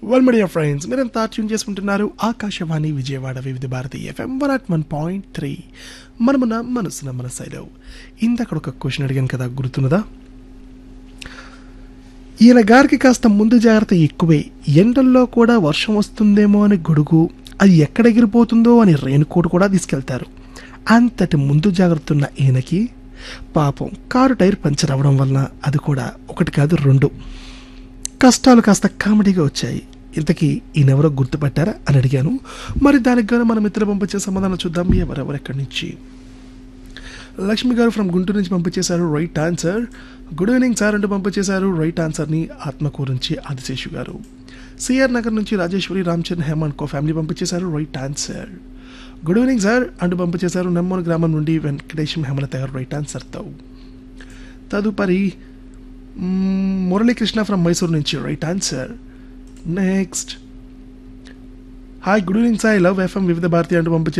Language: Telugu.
వెల్ మీడియా ఫ్రెండ్స్ మీరంతా ట్యూన్ చేసుకుంటున్నారు Akashvani Vijayawada Vividh Bharati FM one at one point three మనమున మనసున మనసైలో ఇంతక్కడ ఒక క్వశ్చన్ అడిగాను కదా గుర్తున్నదా ఈయన గారికి కాస్త ముందు జాగ్రత్త ఎక్కువే ఎండల్లో కూడా వర్షం వస్తుందేమో అని గొడుగు అది ఎక్కడ ఎగిరిపోతుందో అని రేణుకోటు కూడా తీసుకెళ్తారు అంతటి ముందు జాగ్రత్త ఉన్న ఈయనకి పాపం కారు టైర్ పంచర్ అవ్వడం వలన అది కూడా ఒకటి కాదు రెండు కష్టాలు కాస్త కామెడీగా వచ్చాయి ఇంతకీ ఈయనెవరో గుర్తుపట్టారా అని అడిగాను మరి దానికి గాను మన మిత్రులు పంపించే సమాధానం చూద్దాం ఎవరెవరు ఎక్కడి నుంచి లక్ష్మి గారు ఫ్రమ్ గుంటూరు నుంచి పంపించేశారు right answer good evening sir అంటూ పంపించేశారు రైట్ ఆన్సర్ని ఆత్మకూరు నుంచి ఆదిశేషు గారు సిఆర్ నగర్ నుంచి రాజేశ్వరి రామచరణ్ హేమంత్ కో ఫ్యామిలీ పంపించేశారు right answer good evening sir అంటూ పంపించేశారు నెమ్మూరు గ్రామం నుండి వెంకటేశం హేమలత గారు రైట్ ఆన్సర్తో తదుపరి మ్మ్, మురళీకృష్ణ ఫ్రమ్ మైసూర్ నుంచి right answer next hi good evening sir I love FM Vividh Bharati అంటూ పంపించే